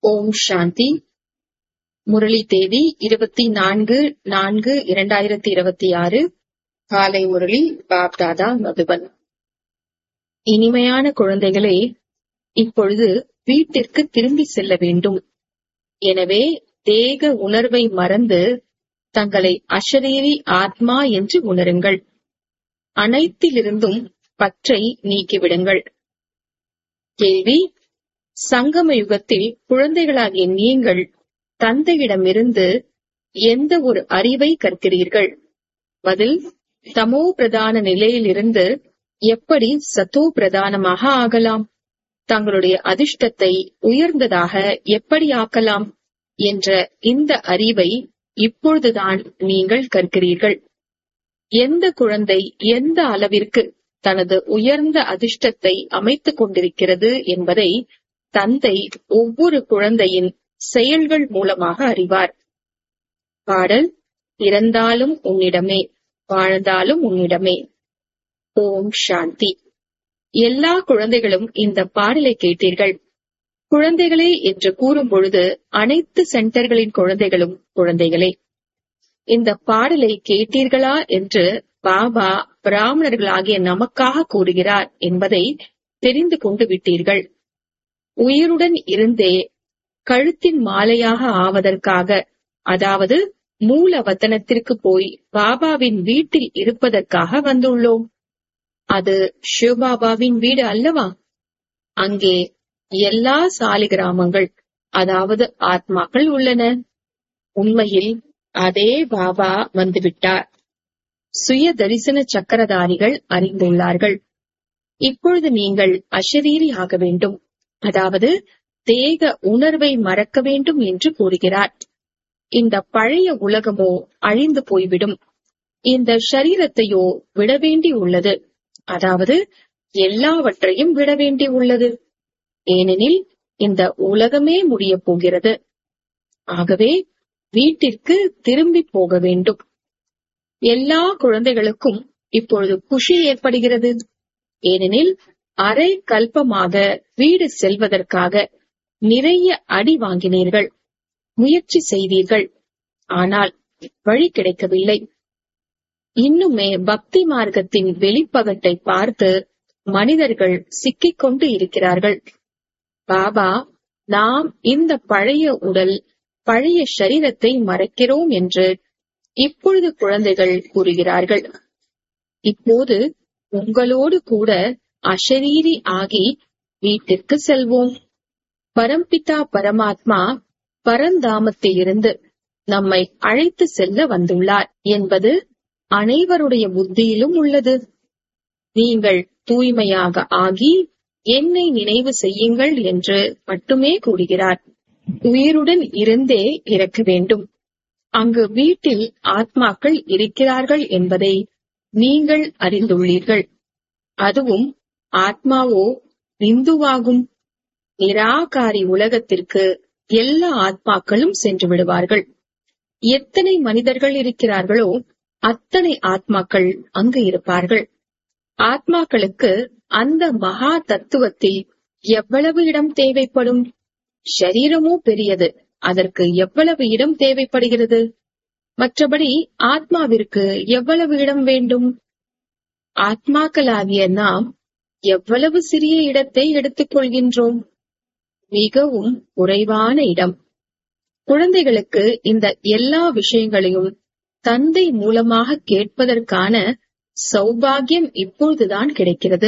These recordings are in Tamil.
ஓம் சாந்தி முரளி தேதி இருபத்தி நான்கு நான்கு இரண்டாயிரத்தி இருபத்தி ஆறு காலை முரளி பாப்தாதா மதுபன் இனிமையான குழந்தைகளே இப்பொழுது வீட்டிற்கு திரும்பி செல்ல வேண்டும் எனவே தேக உணர்வை மறந்து தங்களை அஷரீரி ஆத்மா என்று உணருங்கள் அனைத்திலிருந்தும் பற்றை நீக்கிவிடுங்கள் கேள்வி சங்கம யுகத்தில் குழந்தைகளாகிய நீங்கள் தந்தையிடமிருந்து எந்த ஒரு அறிவை கற்கிறீர்கள் பதில் தமோ பிரதான நிலையிலிருந்து எப்படி சத்தோ பிரதானமாக ஆகலாம் தங்களுடைய அதிர்ஷ்டத்தை உயர்ந்ததாக எப்படி ஆக்கலாம் என்ற இந்த அறிவை இப்பொழுதுதான் நீங்கள் கற்கிறீர்கள் எந்த குழந்தை எந்த அளவிற்கு தனது உயர்ந்த அதிர்ஷ்டத்தை அமைத்துக் கொண்டிருக்கிறது என்பதை தந்தை ஒவ்வொரு குழந்தையின் செயல்கள் மூலமாக அறிவார் பாடல் இறந்தாலும் உன்னிடமே வாழ்ந்தாலும் உன்னிடமே ஓம் சாந்தி எல்லா குழந்தைகளும் இந்த பாடலை கேட்டீர்கள் குழந்தைகளே என்று கூறும் பொழுது அனைத்து சென்டர்களின் குழந்தைகளும் குழந்தைகளே இந்த பாடலை கேட்டீர்களா என்று பாபா பிராமணர்களாகிய நமக்காக கூறுகிறார் என்பதை தெரிந்து கொண்டு விட்டீர்கள் உயிருடன் இருந்தே கழுத்தின் மாலையாக ஆவதற்காக அதாவது மூல வத்தனத்திற்கு போய் பாபாவின் வீட்டில் இருப்பதற்காக வந்துள்ளோம் அது சிவபாபாவின் வீடு அல்லவா அங்கே எல்லா சாலி கிராமங்கள் அதாவது ஆத்மாக்கள் உள்ளன உண்மையில் அதே பாபா வந்துவிட்டார் சுய தரிசன சக்கரதாரிகள் அறிந்துள்ளார்கள் இப்பொழுது நீங்கள் அஷரீரி ஆக வேண்டும் அதாவது தேக உணர்வை மறக்க வேண்டும் என்று கூறுகிறார் இந்த பழைய உலகமோ அழிந்து போய்விடும் இந்த சரீரத்தையோ விட வேண்டி உள்ளது அதாவது எல்லாவற்றையும் விட வேண்டி உள்ளது ஏனெனில் இந்த உலகமே முடிய போகிறது ஆகவே வீட்டிற்கு திரும்பி போக வேண்டும் எல்லா குழந்தைகளுக்கும் இப்பொழுது குஷி ஏற்படுகிறது ஏனெனில் அரை கல்பமாக வீடு செல்வதற்காக நிறைய அடி வாங்கினீர்கள் முயற்சி செய்தீர்கள் ஆனால் வழி கிடைக்கவில்லை இன்னுமே பக்தி மார்க்கத்தின் வெளிப்பகட்டை பார்த்து மனிதர்கள் சிக்கிக் கொண்டு இருக்கிறார்கள் பாபா நாம் இந்த பழைய உடல் பழைய சரீரத்தை மறைக்கிறோம் என்று இப்பொழுது குழந்தைகள் கூறுகிறார்கள் இப்போது உங்களோடு கூட அஷரீரி ஆகி வீட்டிற்கு செல்வோம் பரம்பிதா பரமாத்மா பரந்தாமத்திலிருந்து நம்மை அழைத்து செல்ல வந்துள்ளார் என்பது அனைவருடைய புத்தியிலும் உள்ளது நீங்கள் தூய்மையாக ஆகி என்னை நினைவு செய்யுங்கள் என்று மட்டுமே கூறுகிறார் உயிருடன் இருந்தே இறக்க வேண்டும் அங்கு வீட்டில் ஆத்மாக்கள் இருக்கிறார்கள் என்பதை நீங்கள் அறிந்துள்ளீர்கள் அதுவும் ஆத்மாவோ இந்துவாகும் நிராகாரி உலகத்திற்கு எல்லா ஆத்மாக்களும் சென்று விடுவார்கள் எத்தனை மனிதர்கள் இருக்கிறார்களோ அத்தனை ஆத்மாக்கள் அங்கு இருப்பார்கள் ஆத்மாக்களுக்கு அந்த மகா தத்துவத்தில் எவ்வளவு இடம் தேவைப்படும் ஷரீரமோ பெரியது அதற்கு எவ்வளவு இடம் தேவைப்படுகிறது மற்றபடி ஆத்மாவிற்கு எவ்வளவு இடம் வேண்டும் ஆத்மாக்களாகிய நாம் எவ்வளவு சிறிய இடத்தை எடுத்துக் கொள்கின்றோம் மிகவும் குறைவான இடம் குழந்தைகளுக்கு இந்த எல்லா விஷயங்களையும் தந்தை மூலமாக கேட்பதற்கான சௌபாகியம் இப்பொழுதுதான் கிடைக்கிறது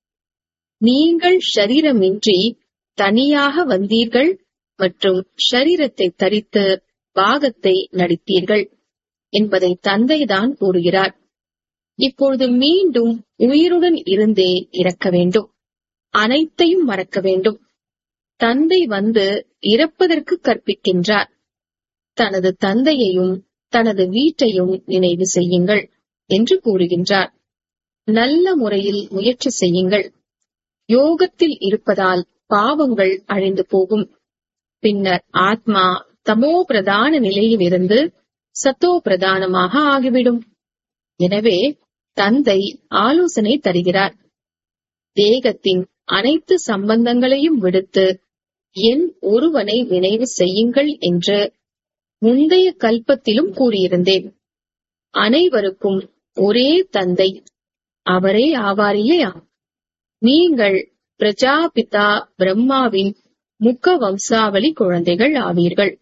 நீங்கள் ஷரீரமின்றி தனியாக வந்தீர்கள் மற்றும் ஷரீரத்தை தரித்து பாகத்தை நடித்தீர்கள் என்பதை தந்தைதான் கூறுகிறார் இப்பொழுது மீண்டும் உயிருடன் இருந்தே இறக்க வேண்டும் அனைத்தையும் மறக்க வேண்டும் தந்தை வந்து இறப்பதற்கு கற்பிக்கின்றார் தனது தந்தையையும் தனது வீட்டையும் நினைவு செய்யுங்கள் என்று கூறுகின்றார் நல்ல முறையில் முயற்சி செய்யுங்கள் யோகத்தில் இருப்பதால் பாவங்கள் அழிந்து போகும் பின்னர் ஆத்மா தமோ பிரதான நிலையிலிருந்து சத்தோ பிரதானமாக ஆகிவிடும் எனவே தந்தை ஆலோசனை தருகிறார் தேகத்தின் அனைத்து சம்பந்தங்களையும் விடுத்து என் ஒருவனை நினைவு செய்யுங்கள் என்று முந்தைய கல்பத்திலும் கூறியிருந்தேன் அனைவருக்கும் ஒரே தந்தை அவரே ஆவார் இல்லையா நீங்கள் பிரஜாபிதா பிரம்மாவின் முக்க வம்சாவளி குழந்தைகள் ஆவீர்கள்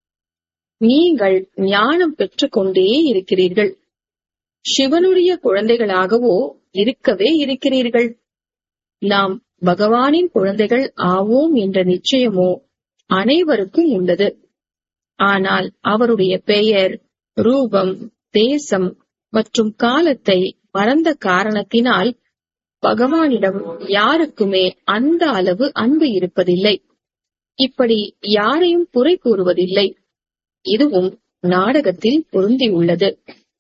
நீங்கள் ஞானம் பெற்றுக் கொண்டே இருக்கிறீர்கள் சிவனுடைய குழந்தைகளாகவோ இருக்கவே இருக்கிறீர்கள் நாம் பகவானின் குழந்தைகள் ஆவோம் என்ற நிச்சயமோ அனைவருக்கும் உள்ளது ஆனால் அவருடைய பெயர் ரூபம் தேசம் மற்றும் காலத்தை மறந்த காரணத்தினால் பகவானிடம் யாருக்குமே அந்த அளவு அன்பு இருப்பதில்லை இப்படி யாரையும் குறை கூறுவதில்லை இதுவும் நாடகத்தில் பொருந்தியுள்ளது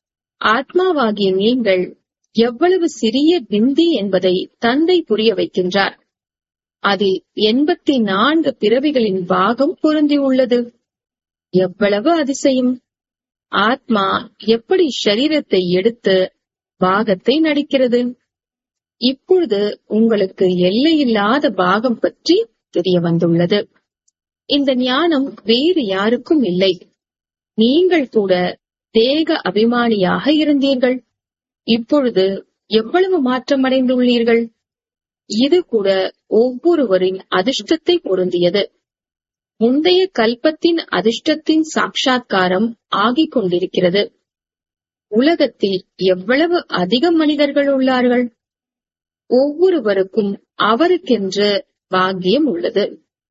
ஆத்மாவாகிய நீங்கள் எவ்வளவு சிறிய பிந்தி என்பதை தந்தை புரிய வைக்கின்றார் அதில் எண்பத்தி நான்கு பிறவிகளின் பாகம் பொருந்தியுள்ளது எவ்வளவு அதிசயம் ஆத்மா எப்படி ஷரீரத்தை எடுத்து பாகத்தை நடிக்கிறது இப்பொழுது உங்களுக்கு எல்லையில்லாத பாகம் பற்றி தெரிய வந்துள்ளது இந்த ஞானம் வேறு யாருக்கும் இல்லை நீங்கள் கூட தேக அபிமானியாக இருந்தீர்கள் இப்பொழுது எவ்வளவு மாற்றம் அடைந்துள்ளீர்கள் இது கூட ஒவ்வொருவரின் அதிர்ஷ்டத்தை பொருந்தியது முந்தைய கல்பத்தின் அதிர்ஷ்டத்தின் சாட்சா்காரம் ஆகிக் கொண்டிருக்கிறது உலகத்தில் எவ்வளவு அதிக மனிதர்கள் உள்ளார்கள் ஒவ்வொருவருக்கும் அவருக்கென்று பாக்கியம் உள்ளது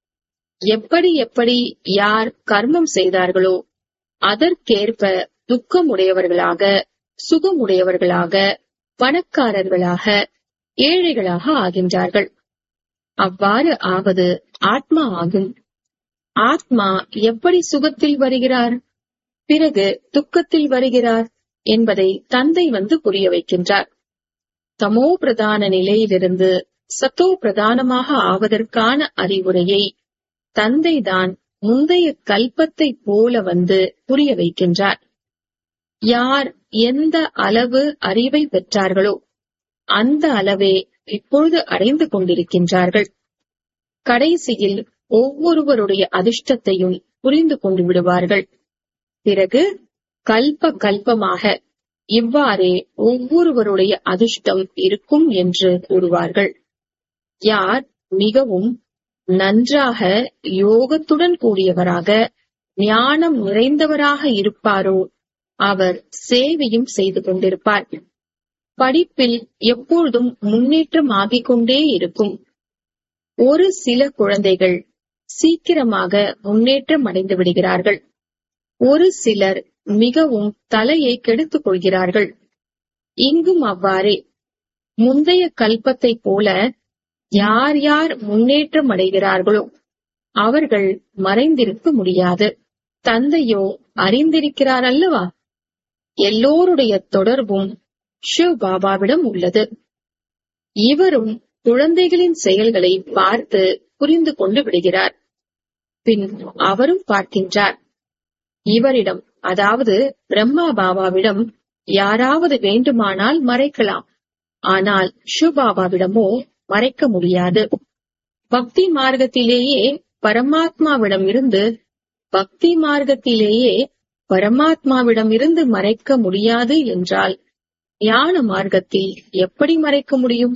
எப்படி எப்படி யார் கர்மம் செய்தார்களோ அதற்கேற்ப துக்கமுடையவர்களாக சுகமுடையவர்களாக பணக்காரர்களாக ஏழைகளாக ஆகின்றார்கள் அவ்வாறு ஆவது ஆத்மா ஆகும் ஆத்மா எப்படி சுகத்தில் வருகிறார் பிறகு துக்கத்தில் வருகிறார் என்பதை தந்தை வந்து புரிய வைக்கின்றார் தமோ பிரதான நிலையிலிருந்து சத்தோ பிரதானமாக ஆவதற்கான அறிவுரையை தந்தைதான் முந்தைய கல்பத்தை போல வந்து புரிய வைக்கின்றார் யார் எந்த அளவு அறிவை பெற்றார்களோ அந்த அளவே இப்பொழுது அடைந்து கொண்டிருக்கின்றார்கள் கடைசியில் ஒவ்வொருவருடைய அதிர்ஷ்டத்தையும் புரிந்து கொண்டு விடுவார்கள் பிறகு கல்ப கல்பமாக இவ்வாறே ஒவ்வொருவருடைய அதிர்ஷ்டம் இருக்கும் என்று கூறுவார்கள் யார் மிகவும் நன்றாக யோகத்துடன் கூடியவராக ஞானம் நிறைந்தவராக இருப்பாரோ அவர் சேவையும் செய்து கொண்டிருப்பார் படிப்பில் எப்பொழுதும் முன்னேற்றம் ஆகிக் கொண்டே இருக்கும் ஒரு சில குழந்தைகள் சீக்கிரமாக முன்னேற்றம் அடைந்து விடுகிறார்கள் ஒரு சிலர் மிகவும் தலையை கெடுத்துக் கொள்கிறார்கள் இங்கும் அவ்வாறே முந்தைய கல்பத்தை போல யார் யார் முன்னேற்றம் அடைகிறார்களோ அவர்கள் மறைந்திருக்க முடியாது தந்தையோ அறிந்திருக்கிறார் அல்லவா எல்லோருடைய தொடர்பும் ஷிவ் பாபாவிடம் உள்ளது இவரும் குழந்தைகளின் செயல்களை பார்த்து புரிந்து கொண்டு விடுகிறார் பின் அவரும் பார்க்கின்றார் இவரிடம் அதாவது பிரம்மா பாபாவிடம் யாராவது வேண்டுமானால் மறைக்கலாம் ஆனால் ஷுபாபாவிடமோ மறைக்க முடியாது பக்தி மார்க்கத்திலேயே பரமாத்மாவிடம் இருந்து பக்தி மார்க்கத்திலேயே பரமாத்மாவிடம் இருந்து மறைக்க முடியாது என்றால் ஞான மார்க்கத்தில் எப்படி மறைக்க முடியும்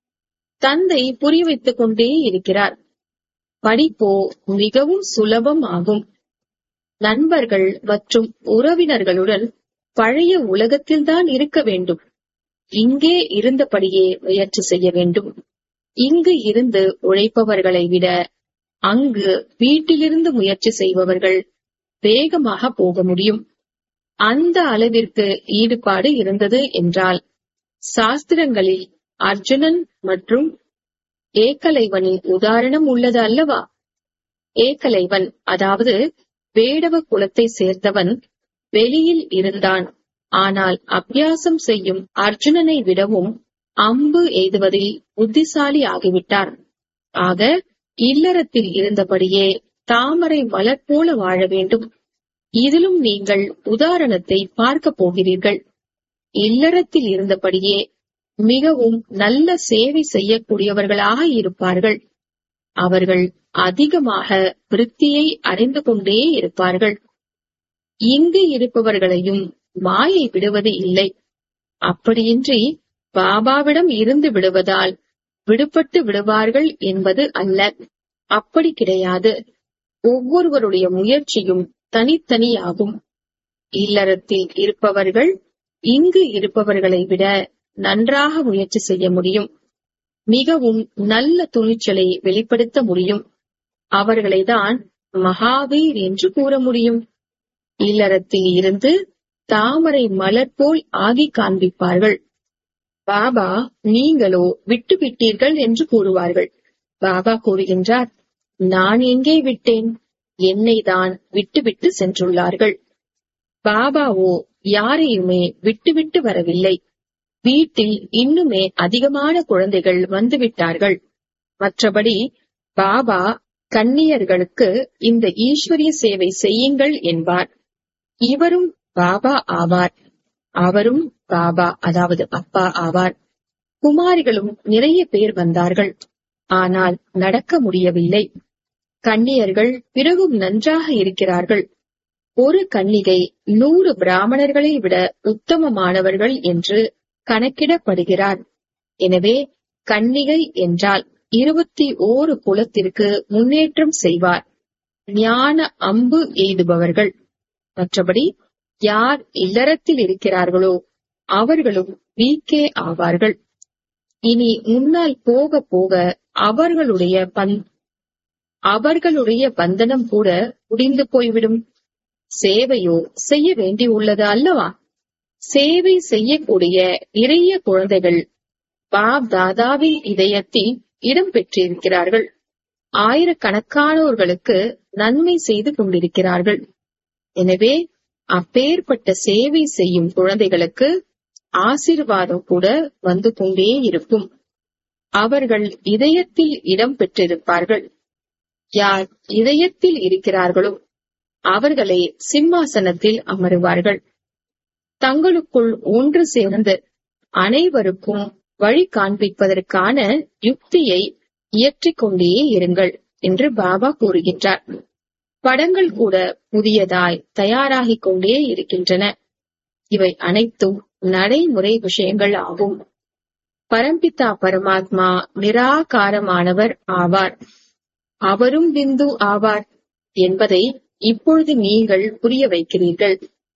தந்தை புரிய வைத்துக் கொண்டே இருக்கிறார் படிப்போ மிகவும் சுலபம் ஆகும் நண்பர்கள் மற்றும் உறவினர்களுடன் பழைய உலகத்தில்தான் இருக்க வேண்டும் இங்கே இருந்தபடியே முயற்சி செய்ய வேண்டும் இங்கு இருந்து உழைப்பவர்களை விட அங்கு வீட்டிலிருந்து முயற்சி செய்பவர்கள் வேகமாக போக முடியும் அந்த அளவிற்கு ஈடுபாடு இருந்தது என்றால் சாஸ்திரங்களில் அர்ஜுனன் மற்றும் ஏகலைவனின் உதாரணம் உள்ளது அல்லவா ஏகலைவன் அதாவது வேடவ குலத்தை சேர்ந்தவன் வெளியில் இருந்தான் ஆனால் அபியாசம் செய்யும் அர்ஜுனனை விடவும் அம்பு எய்துவதில் புத்திசாலி ஆகிவிட்டார் ஆக இல்லறத்தில் இருந்தபடியே தாமரை மலர் போல வாழ வேண்டும் இதிலும் நீங்கள் உதாரணத்தை பார்க்க போகிறீர்கள் இல்லறத்தில் இருந்தபடியே மிகவும் நல்ல சேவை செய்யக்கூடியவர்களாக இருப்பார்கள் அவர்கள் அதிகமாக விருத்தியை அடைந்து கொண்டே இருப்பார்கள் இங்கு இருப்பவர்களையும் மாயை விடுவது இல்லை அப்படியின்றி பாபாவிடம் இருந்து விடுவதால் விடுபட்டு விடுவார்கள் என்பது அல்ல அப்படி கிடையாது ஒவ்வொருவருடைய முயற்சியும் தனித்தனியாகும் இல்லறத்தில் இருப்பவர்கள் இங்கு இருப்பவர்களை விட நன்றாக முயற்சி செய்ய முடியும் மிகவும் நல்ல துணிச்சலை வெளிப்படுத்த முடியும் அவர்களை தான் மகாவீர் என்று கூற முடியும் இல்லறத்தில் இருந்து தாமரை மலர் போல் ஆகி காண்பிப்பார்கள் பாபா நீங்களோ விட்டு விட்டீர்கள் என்று கூறுவார்கள் பாபா கூறுகின்றார் நான் எங்கே விட்டேன் என்னை தான் விட்டுவிட்டு சென்றுள்ளார்கள் பாபாவோ யாரையுமே விட்டுவிட்டு வரவில்லை வீட்டில் இன்னுமே அதிகமான குழந்தைகள் வந்துவிட்டார்கள் மற்றபடி பாபா கன்னியர்களுக்கு இந்த ஈஸ்வரிய சேவை செய்யுங்கள் என்பார் இவரும் பாபா ஆவார் அவரும் பாபா அதாவது அப்பா ஆவார் குமாரிகளும் நிறைய பேர் வந்தார்கள் ஆனால் நடக்க முடியவில்லை கன்னியர்கள் பிறகும் நன்றாக இருக்கிறார்கள் ஒரு கன்னிகை நூறு பிராமணர்களை விட உத்தமமானவர்கள் என்று கணக்கிடப்படுகிறார் எனவே கன்னிகை என்றால் இருபத்தி ஓரு குலத்திற்கு முன்னேற்றம் செய்வார் ஞான அம்பு எய்துபவர்கள் மற்றபடி யார் இல்லறத்தில் இருக்கிறார்களோ அவர்களும் வீக்கே ஆவார்கள் இனி முன்னால் போக போக அவர்களுடைய பந் அவர்களுடைய பந்தனம் கூட முடிந்து போய்விடும் சேவையோ செய்ய வேண்டியுள்ளது அல்லவா சேவை செய்யக்கூடிய நிறைய குழந்தைகள் பாப் தாதாவின் இதயத்தில் இடம் பெற்றிருக்கிறார்கள் ஆயிரக்கணக்கானோர்களுக்கு நன்மை செய்து கொண்டிருக்கிறார்கள் எனவே அப்பேற்பட்ட சேவை செய்யும் குழந்தைகளுக்கு ஆசீர்வாதம் கூட வந்து கொண்டே இருக்கும் அவர்கள் இதயத்தில் இடம் பெற்றிருப்பார்கள் யார் இதயத்தில் இருக்கிறார்களோ அவர்களே சிம்மாசனத்தில் அமருவார்கள் தங்களுக்குள் ஒன்று சேர்ந்து அனைவருக்கும் வழி காண்பிப்பதற்கான யுக்தியை இயற்றிக் கொண்டே இருங்கள் என்று பாபா கூறுகின்றார் படங்கள் கூட புதியதாய் தயாராகிக் கொண்டே இருக்கின்றன இவை அனைத்தும் நடைமுறை விஷயங்கள் ஆகும் பரம்பிதா பரமாத்மா நிராகாரமானவர் ஆவார் அவரும் பிந்து ஆவார் என்பதை இப்பொழுது நீங்கள் புரிய வைக்கிறீர்கள்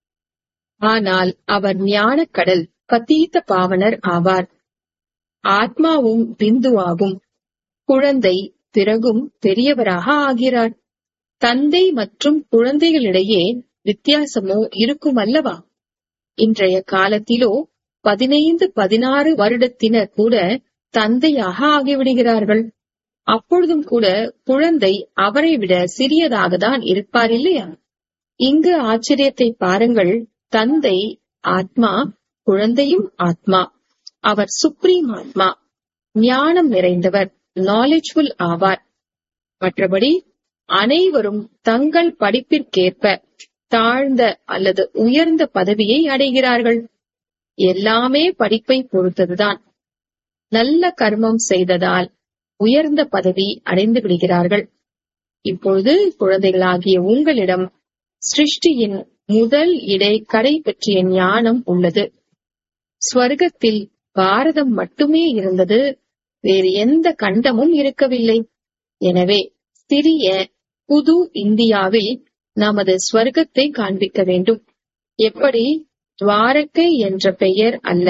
ஆனால் அவர் ஞானக்கடல் பத்தீத்த பாவனர் ஆவார் ஆத்மாவும் பிந்துவாகும் குழந்தை பிறகும் பெரியவராக ஆகிறார் தந்தை மற்றும் குழந்தைகளிடையே வித்தியாசமோ இருக்கும் அல்லவா இன்றைய காலத்திலோ பதினைந்து பதினாறு வருடத்தினர் கூட தந்தையாக ஆகிவிடுகிறார்கள் அப்பொழுதும் கூட குழந்தை அவரை விட சிறியதாக தான் இருப்பார் இல்லையா இங்கு ஆச்சரியத்தை பாருங்கள் தந்தை ஆத்மா குழந்தையும் ஆத்மா அவர் சுப்ரீம் ஆத்மா ஞானம் நிறைந்தவர் நாலேஜ்ஃபுல் ஆவார் மற்றபடி அனைவரும் தங்கள் படிப்பிற்கேற்ப தாழ்ந்த அல்லது உயர்ந்த பதவியை அடைகிறார்கள் எல்லாமே படிப்பை பொறுத்ததுதான் நல்ல கர்மம் செய்ததால் உயர்ந்த பதவி அடைந்து விடுகிறார்கள் இப்பொழுது குழந்தைகளாகிய உங்களிடம் சிருஷ்டியின் முதல் இடை கடை பற்றிய ஞானம் உள்ளது ஸ்வர்க்கத்தில் பாரதம் மட்டுமே இருந்தது வேறு எந்த கண்டமும் இருக்கவில்லை எனவே சிறிய புது இந்தியாவில் நமது ஸ்வர்க்கத்தை காண்பிக்க வேண்டும் எப்படி துவாரகை என்ற பெயர் அல்ல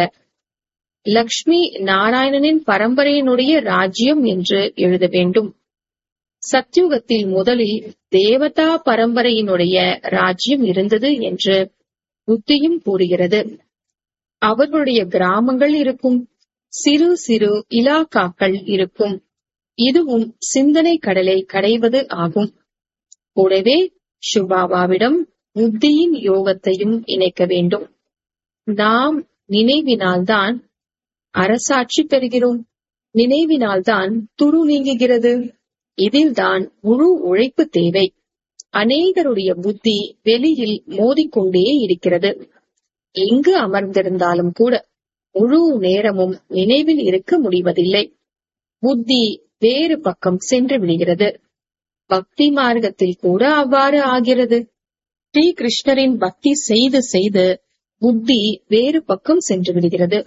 லக்ஷ்மி நாராயணனின் பரம்பரையினுடைய ராஜ்யம் என்று எழுத வேண்டும் சத்யுகத்தில் முதலில் தேவதா பரம்பரையினுடைய ராஜ்யம் இருந்தது என்று புத்தியும் கூறுகிறது அவர்களுடைய கிராமங்கள் இருக்கும் சிறு சிறு இலாக்காக்கள் இருக்கும் இதுவும் சிந்தனை கடலை கடைவது ஆகும் கூடவே சுபாபாவிடம் புத்தியின் யோகத்தையும் இணைக்க வேண்டும் நாம் நினைவினால்தான் அரசாட்சி பெறுகிறோம் நினைவினால்தான் துரு நீங்குகிறது இதில்தான் முழு உழைப்பு தேவை அநேகருடைய புத்தி வெளியில் மோதிக்கொண்டே இருக்கிறது எங்கு அமர்ந்திருந்தாலும் கூட முழு நேரமும் நினைவில் இருக்க முடிவதில்லை புத்தி வேறு பக்கம் சென்று விடுகிறது பக்தி மார்க்கத்தில் கூட அவ்வாறு ஆகிறது ஸ்ரீ கிருஷ்ணரின் பக்தி செய்து செய்து புத்தி வேறு பக்கம் சென்று விடுகிறது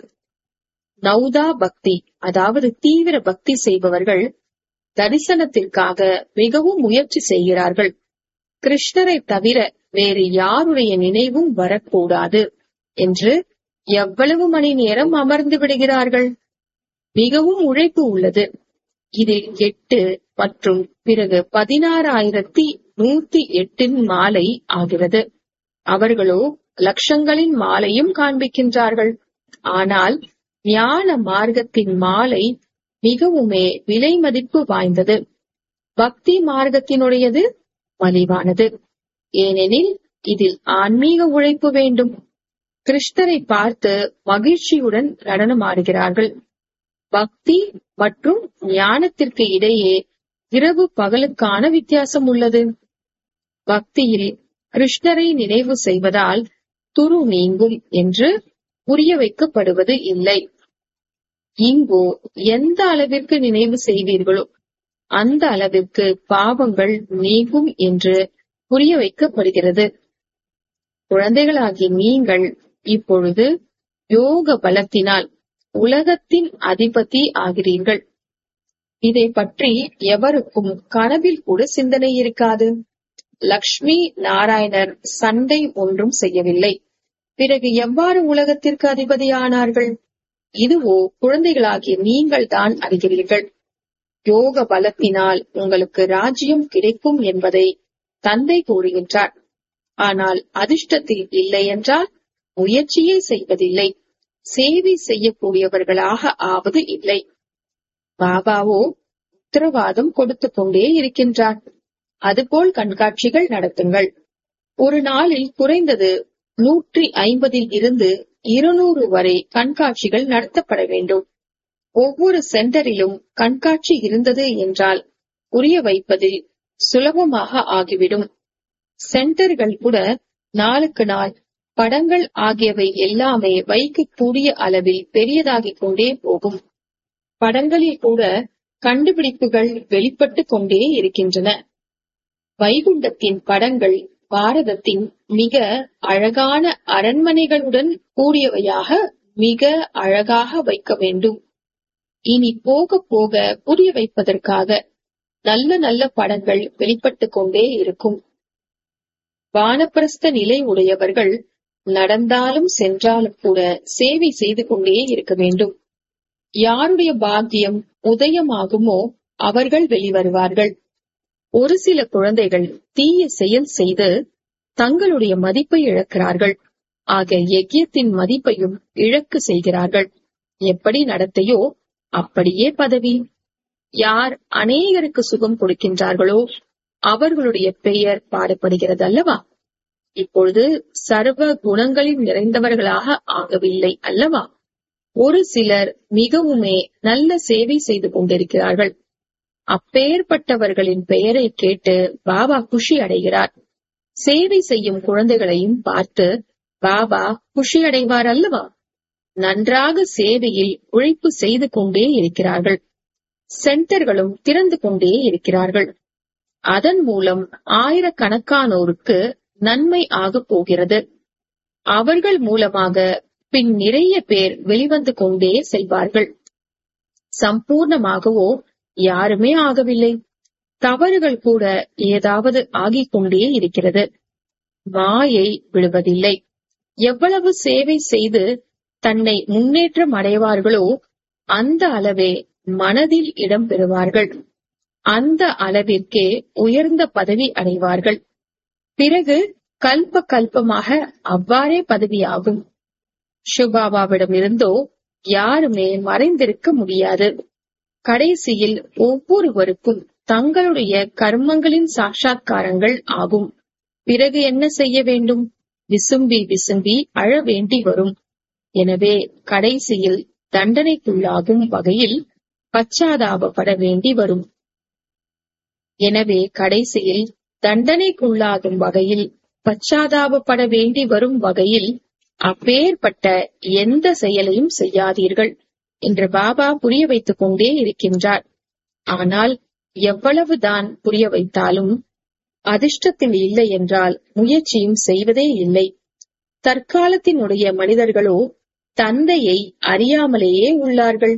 நௌதா பக்தி அதாவது தீவிர பக்தி செய்பவர்கள் தரிசனத்திற்காக மிகவும் முயற்சி செய்கிறார்கள் கிருஷ்ணரை தவிர வேறு யாருடைய நினைவும் வரக்கூடாது என்று எவ்வளவு மணி நேரம் அமர்ந்து விடுகிறார்கள் மிகவும் உழைப்பு உள்ளது இதில் எட்டு மற்றும் பிறகு பதினாறாயிரத்தி நூத்தி எட்டின் மாலை ஆகிறது அவர்களோ லட்சங்களின் மாலையும் காண்பிக்கின்றார்கள் ஆனால் ஞான மார்க்கத்தின் மாலை மிகவுமே விலை மதிப்பு வாய்ந்தது பக்தி மார்க்கத்தினுடையது மலிவானது ஏனெனில் இதில் ஆன்மீக உழைப்பு வேண்டும் கிருஷ்ணரை பார்த்து மகிழ்ச்சியுடன் நடனமாடுகிறார்கள் பக்தி மற்றும் ஞானத்திற்கு இடையே இரவு பகலுக்கான வித்தியாசம் உள்ளது பக்தியில் கிருஷ்ணரை நினைவு செய்வதால் துரு நீங்கும் என்று புரிய வைக்கப்படுவது இல்லை இங்கோ எந்த அளவிற்கு நினைவு செய்வீர்களோ அந்த அளவிற்கு பாவங்கள் நீங்கும் என்று புரிய வைக்கப்படுகிறது குழந்தைகளாகிய நீங்கள் இப்பொழுது யோக பலத்தினால் உலகத்தின் அதிபதி ஆகிறீர்கள் இதை பற்றி எவருக்கும் கனவில் கூட சிந்தனை இருக்காது லக்ஷ்மி நாராயணர் சண்டை ஒன்றும் செய்யவில்லை பிறகு எவ்வாறு உலகத்திற்கு அதிபதியானார்கள் இதுவோ குழந்தைகளாகிய நீங்கள் தான் அறிகிறீர்கள் யோக பலத்தினால் உங்களுக்கு ராஜ்யம் கிடைக்கும் என்பதை தந்தை கூறுகின்றார் ஆனால் அதிர்ஷ்டத்தில் இல்லை என்றால் முயற்சியே செய்வதில்லை சேவை செய்யக்கூடியவர்களாக ஆவது இல்லை பாபாவோ உத்தரவாதம் கொடுத்து கொண்டே இருக்கின்றார் அதுபோல் கண்காட்சிகள் நடத்துங்கள் ஒரு நாளில் குறைந்தது நூற்றி ஐம்பதில் இருந்து இருநூறு வரை கண்காட்சிகள் நடத்தப்பட வேண்டும் ஒவ்வொரு சென்டரிலும் கண்காட்சி இருந்தது என்றால் புரிய வைப்பதில் சுலபமாக ஆகிவிடும் சென்டர்கள் கூட நாளுக்கு நாள் படங்கள் ஆகியவை எல்லாமே வைக்கக்கூடிய அளவில் பெரியதாகிக் கொண்டே போகும் படங்களில் கூட கண்டுபிடிப்புகள் வெளிப்பட்டு கொண்டே இருக்கின்றன வைகுண்டத்தின் படங்கள் பாரதத்தின் மிக அழகான அரண்மனைகளுடன் கூடியவையாக மிக அழகாக வைக்க வேண்டும் இனி போக போக புரிய வைப்பதற்காக நல்ல நல்ல படங்கள் வெளிப்பட்டு கொண்டே இருக்கும் வானப்பிரஸ்த நிலை உடையவர்கள் நடந்தாலும் சென்றாலும் கூட சேவை செய்து கொண்டே இருக்க வேண்டும் யாருடைய பாக்கியம் உதயமாகுமோ அவர்கள் வெளிவருவார்கள் ஒரு சில குழந்தைகள் தீய செயல் செய்து தங்களுடைய மதிப்பை இழக்கிறார்கள் ஆக யஜ்யத்தின் மதிப்பையும் இழக்கு செய்கிறார்கள் எப்படி நடத்தையோ அப்படியே பதவி யார் அநேகருக்கு சுகம் கொடுக்கின்றார்களோ அவர்களுடைய பெயர் பாடப்படுகிறது அல்லவா இப்பொழுது சர்வ குணங்களில் நிறைந்தவர்களாக ஆகவில்லை அல்லவா ஒரு சிலர் மிகவுமே நல்ல சேவை செய்து கொண்டிருக்கிறார்கள் அப்பேற்பட்டவர்களின் பெயரை கேட்டு பாபா குஷி அடைகிறார் சேவை செய்யும் குழந்தைகளையும் பார்த்து பாபா குஷி அடைவார் அல்லவா நன்றாக சேவையில் உழைப்பு செய்து கொண்டே இருக்கிறார்கள் சென்டர்களும் திறந்து கொண்டே இருக்கிறார்கள் அதன் மூலம் ஆயிரக்கணக்கானோருக்கு நன்மை ஆகப் போகிறது அவர்கள் மூலமாக பின் நிறைய பேர் வெளிவந்து கொண்டே செல்வார்கள் சம்பூர்ணமாகவோ யாருமே ஆகவில்லை தவறுகள் கூட ஏதாவது ஆகிக் கொண்டே இருக்கிறது மாயை விடுவதில்லை எவ்வளவு சேவை செய்து தன்னை முன்னேற்றம் அடைவார்களோ அந்த அளவே மனதில் இடம் பெறுவார்கள் அந்த அளவிற்கே உயர்ந்த பதவி அடைவார்கள் பிறகு கல்ப கல்பமாக அவ்வாறே பதவியாகும் சுபாபாவிடம் இருந்தோ யாருமே மறைந்திருக்க முடியாது கடைசியில் ஒவ்வொருவருக்கும் தங்களுடைய கர்மங்களின் சாட்சா்காரங்கள் ஆகும் பிறகு என்ன செய்ய வேண்டும் விசும்பி விசும்பி அழ வேண்டி வரும் எனவே கடைசியில் தண்டனைக்குள்ளாகும் வகையில் பச்சாதாபப்பட வேண்டி வரும் எனவே கடைசியில் தண்டனைக்குள்ளாகும் வகையில் பச்சாதாபப்பட வேண்டி வரும் வகையில் அப்பேற்பட்ட எந்த செயலையும் செய்யாதீர்கள் என்று பாபா புரிய வைத்துக் கொண்டே இருக்கின்றார் ஆனால் எவ்வளவுதான் புரிய வைத்தாலும் அதிர்ஷ்டத்தில் இல்லை என்றால் முயற்சியும் செய்வதே இல்லை தற்காலத்தினுடைய மனிதர்களோ தந்தையை அறியாமலேயே உள்ளார்கள்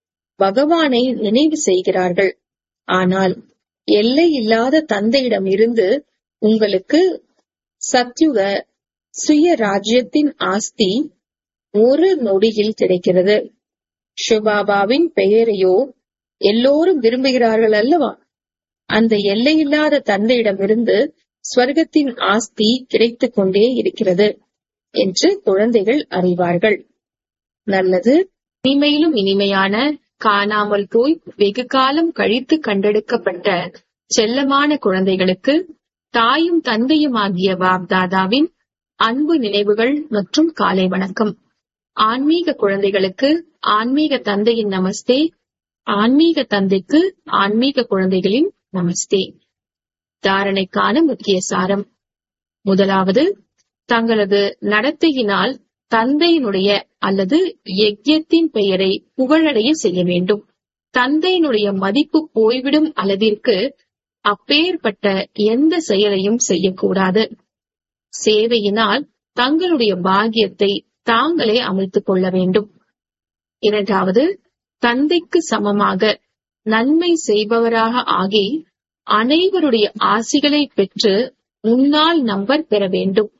பகவானை நினைவு செய்கிறார்கள் ஆனால் எல்லை இல்லாத தந்தையிடம் இருந்து உங்களுக்கு சத்யுக சுய ராஜ்யத்தின் ஆஸ்தி ஒரு நொடியில் கிடைக்கிறது சிவபாபாவின் பெயரையோ எல்லோரும் விரும்புகிறார்கள் அல்லவா அந்த எல்லையில்லாத தந்தையிடமிருந்து ஸ்வர்க்கத்தின் ஆஸ்தி கிடைத்துக் கொண்டே இருக்கிறது என்று குழந்தைகள் அறிவார்கள் நல்லது இனிமையிலும் இனிமையான காணாமல் போய் வெகு காலம் கழித்து கண்டெடுக்கப்பட்ட செல்லமான குழந்தைகளுக்கு தாயும் தந்தையுமாகிய பாப்தாதாவின் அன்பு நினைவுகள் மற்றும் காலை வணக்கம் ஆன்மீக குழந்தைகளுக்கு ஆன்மீக தந்தையின் நமஸ்தே ஆன்மீக தந்தைக்கு ஆன்மீக குழந்தைகளின் நமஸ்தே தாரணைக்கான முக்கிய சாரம் முதலாவது தங்களது நடத்தையினால் தந்தையினுடைய அல்லது யஜ்யத்தின் பெயரை புகழடைய செய்ய வேண்டும் தந்தையினுடைய மதிப்பு போய்விடும் அளவிற்கு அப்பேற்பட்ட எந்த செயலையும் செய்யக்கூடாது சேவையினால் தங்களுடைய பாக்கியத்தை தாங்களே அமைத்துக் கொள்ள வேண்டும் இரண்டாவது தந்தைக்கு சமமாக நன்மை செய்பவராக ஆகி அனைவருடைய ஆசிகளை பெற்று முன்னாள் நம்பர் பெற வேண்டும்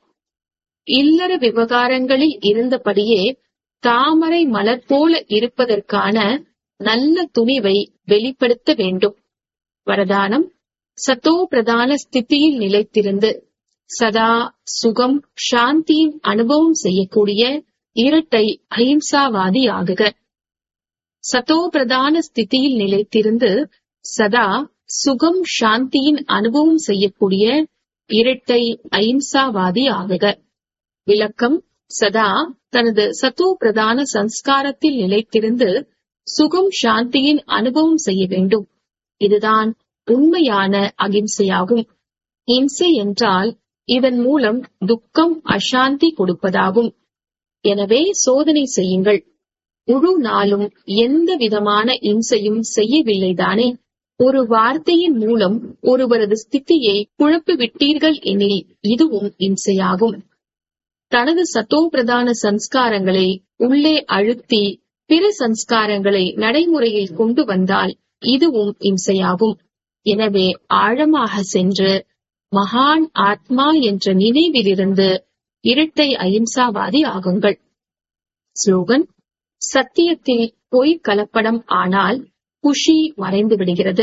இல்லற விவகாரங்களில் இருந்தபடியே தாமரை மலர் போல இருப்பதற்கான நல்ல துணிவை வெளிப்படுத்த வேண்டும் வரதானம் சத்தோ பிரதான ஸ்திதியில் நிலைத்திருந்து சதா சுகம் சாந்தியின் அனுபவம் செய்யக்கூடிய இரட்டை அஹிம்சாவாதி ஆகுக சதோ பிரதான ஸ்திதியில் நிலைத்திருந்து சதா சுகம் சாந்தியின் அனுபவம் செய்யக்கூடிய இரட்டை அஹிம்சாவாதி ஆகுக விளக்கம் சதா தனது சத்தோ பிரதான சன்ஸ்காரத்தில் நிலைத்திருந்து சுகம் சாந்தியின் அனுபவம் செய்ய வேண்டும் இதுதான் உண்மையான அகிம்சையாகும் இம்சை என்றால் இதன் மூலம் துக்கம் அசாந்தி கொடுப்பதாகும் எனவே சோதனை செய்யுங்கள் முழு நாளும் எந்த விதமான இம்சையும் செய்யவில்லைதானே ஒரு வார்த்தையின் மூலம் ஒருவரது ஸ்திதியை குழப்பி விட்டீர்கள் எனில் இதுவும் இம்சையாகும் தனது சத்தோ பிரதான சன்ஸ்காரங்களை உள்ளே அழுத்தி பிற சன்ஸ்காரங்களை நடைமுறையில் கொண்டு வந்தால் இதுவும் இம்சையாகும் எனவே ஆழமாக சென்று மகான் ஆத்மா என்ற நினைவிலிருந்து இரட்டை அஹிம்சாவாதி ஆகுங்கள் ஸ்லோகன் சத்தியத்தில் பொய் கலப்படம் ஆனால் குஷி மறைந்து விடுகிறது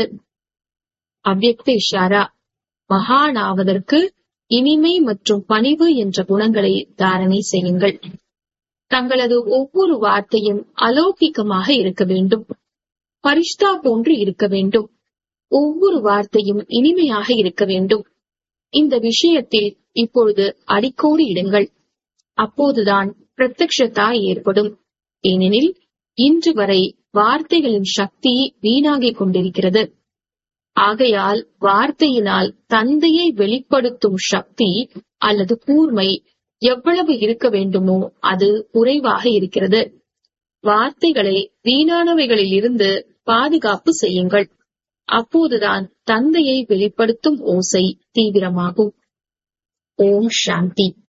அவ்யக்த இஷாரா மகானாவதற்கு இனிமை மற்றும் பணிவு என்ற குணங்களை தாரணை செய்யுங்கள் தங்களது ஒவ்வொரு வார்த்தையும் அலௌகிகமாக இருக்க வேண்டும் பரிஷ்தா போன்று இருக்க வேண்டும் ஒவ்வொரு வார்த்தையும் இனிமையாக இருக்க வேண்டும் இந்த விஷயத்தில் இப்பொழுது அடிக்கோடி இடுங்கள் அப்போதுதான் பிரத்யக்ஷதா ஏற்படும் ஏனெனில் இன்று வரை வார்த்தைகளின் சக்தி வீணாகிக் கொண்டிருக்கிறது ஆகையால் வார்த்தையினால் தந்தையை வெளிப்படுத்தும் சக்தி அல்லது கூர்மை எவ்வளவு இருக்க வேண்டுமோ அது குறைவாக இருக்கிறது வார்த்தைகளை வீணானவைகளில் இருந்து பாதுகாப்பு செய்யுங்கள் அப்போதுதான் தந்தையை வெளிப்படுத்தும் ஓசை தீவிரமாகும் ஓம் சாந்தி